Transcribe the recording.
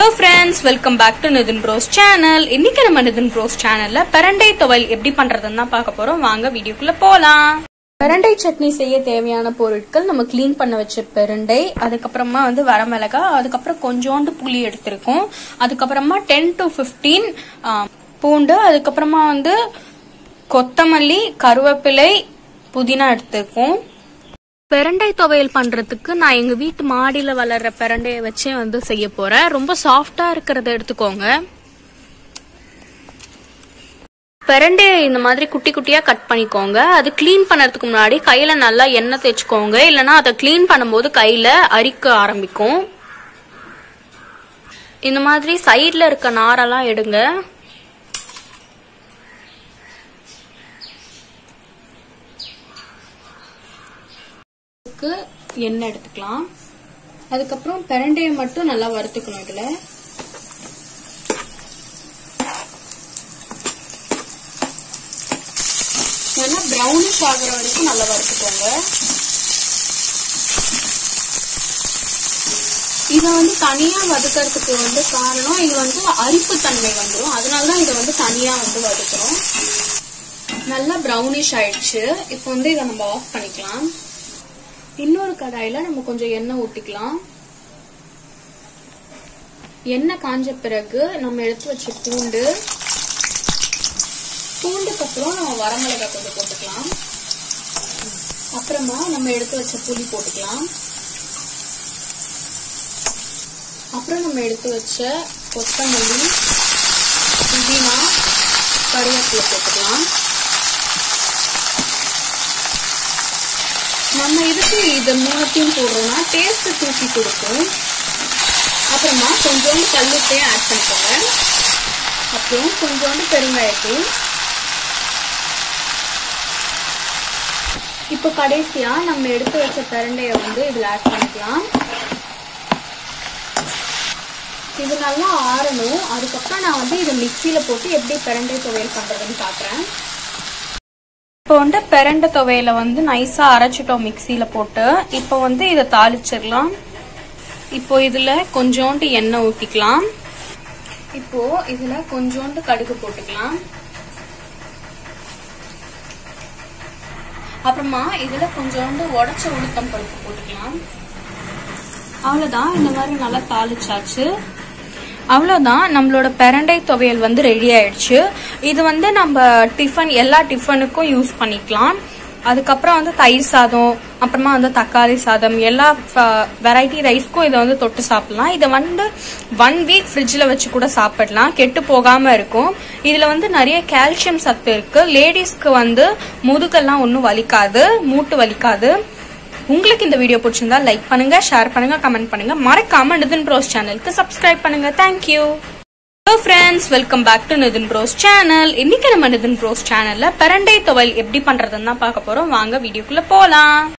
friends welcome back to Nithin bros channel இன்னைக்கு நம்ம Nitin pros சேனல்ல பிரண்டை துவையல் எப்படி பண்றதுன்னு தான் பார்க்க போறோம் வாங்க வீடியோக்குள்ள போலாம் பிரண்டை சட்னி செய்ய தேவையான பொருட்கள் நம்ம க்ளீன் பண்ண வச்ச பிரண்டை அதுக்கப்புறமா வந்து வரமிளகா அதுக்கப்புறம் கொஞ்சோண்டு புளி எடுத்திருக்கோம் அதுக்கப்புறமா டென் டு ஃபிஃப்டீன் பூண்டு அதுக்கப்புறமா வந்து கொத்தமல்லி கருவேப்பிலை புதினா எடுத்திருக்கோம் பிரண்டை துவையல் பண்றதுக்கு நான் எங்க வீட்டு மாடியில வளர்ற பிரண்டைய வச்சே வந்து செய்ய போறேன் ரொம்ப சாஃப்டா இருக்கிறத எடுத்துக்கோங்க பிரண்டைய இந்த மாதிரி குட்டி குட்டியா கட் பண்ணிக்கோங்க அது க்ளீன் பண்ணறதுக்கு முன்னாடி கையில நல்லா எண்ணெய் தேய்ச்சிக்கோங்க இல்லைன்னா அதை க்ளீன் பண்ணும்போது கையில அரிக்க ஆரம்பிக்கும் இந்த மாதிரி சைட்ல இருக்க நாரெல்லாம் எடுங்க எண்ணெய் எடுத்துக்கலாம் அதுக்கப்புறம் பிரண்டையை மட்டும் நல்லா வறுத்துக்கணும் இதுல நல்லா ப்ரௌனிஷ் ஆகுற வரைக்கும் நல்லா வறுத்துக்கோங்க இதை வந்து தனியா வதக்கிறதுக்கு வந்து காரணம் இது வந்து அரிப்பு தன்மை வந்துடும் அதனாலதான் இதை வந்து தனியா வந்து வதக்குறோம் நல்லா ப்ரௌனிஷ் ஆயிடுச்சு இப்போ வந்து இதை நம்ம ஆஃப் பண்ணிக்கலாம் இன்னொரு கடாயில நம்ம கொஞ்சம் எண்ணெய் ஊத்திக்கலாம் எண்ணெய் காஞ்ச பிறகு நம்ம எடுத்து வச்ச பூண்டு பூண்டுக்கு அப்புறம் நம்ம வரமிளகாய் கொஞ்சம் போட்டுக்கலாம் அப்புறமா நம்ம எடுத்து வச்ச புளி போட்டுக்கலாம் அப்புறம் நம்ம எடுத்து வச்ச கொத்தமல்லி புதினா கருவேப்பிலை போட்டுக்கலாம் நம்ம இதுக்கு இது மூணுத்தையும் போடுறோம்னா டேஸ்ட் தூக்கி கொடுக்கும் அப்புறமா கொஞ்சோண்டு கல்லுப்பையும் ஆட் பண்ணிக்கோங்க அப்புறம் கொஞ்சோண்டு பெருங்காயத்தூள் இப்போ கடைசியா நம்ம எடுத்து வச்ச பிரண்டைய வந்து இதுல ஆட் பண்ணிக்கலாம் இது நல்லா ஆறணும் அதுக்கப்புறம் நான் வந்து இதை மிக்சியில போட்டு எப்படி பிரண்டை துவையல் பண்றதுன்னு பாக்குறேன் இப்போ வந்து பிரண்டை துவையில வந்து நைஸா அரைச்சிட்டோம் மிக்சியில போட்டு இப்போ வந்து இதை தாளிச்சிடலாம் இப்போ இதுல கொஞ்சோண்டு எண்ணெய் ஊத்திக்கலாம் இப்போ இதுல கொஞ்சோண்டு கடுகு போட்டுக்கலாம் அப்புறமா இதுல கொஞ்சோண்டு உடச்ச உளுத்தம் பருப்பு போட்டுக்கலாம் அவ்வளவுதான் இந்த மாதிரி நல்லா தாளிச்சாச்சு அவ்வளோதான் நம்மளோட பிரண்டை துவையல் வந்து ரெடி ஆயிடுச்சு இது வந்து நம்ம டிஃபன் எல்லா டிஃபனுக்கும் யூஸ் பண்ணிக்கலாம் அதுக்கப்புறம் வந்து தயிர் சாதம் அப்புறமா வந்து தக்காளி சாதம் எல்லா வெரைட்டி ரைஸ்க்கும் இதை வந்து தொட்டு சாப்பிடலாம் இதை வந்து ஒன் வீக் ஃப்ரிட்ஜில் வச்சு கூட சாப்பிடலாம் கெட்டு போகாம இருக்கும் இதுல வந்து நிறைய கால்சியம் சத்து இருக்கு லேடிஸ்க்கு வந்து முதுகெல்லாம் ஒன்றும் வலிக்காது மூட்டு வலிக்காது உங்களுக்கு இந்த வீடியோ பிடிச்சிருந்தா லைக் பண்ணுங்க ஷேர் பண்ணுங்க கமெண்ட் பண்ணுங்க மறக்காம நிதின் ப்ரோஸ் சேனலுக்கு சப்ஸ்கிரைப் பண்ணுங்க thank you hello friends welcome back to Nithin bros channel இன்னைக்கு நம்ம நிதின் ப்ரோஸ் சேனல்ல பிரண்டை துவையல் எப்படி பண்றதுன்னு தான் பார்க்க போறோம் வாங்க வீடியோக்குள்ள போலாம்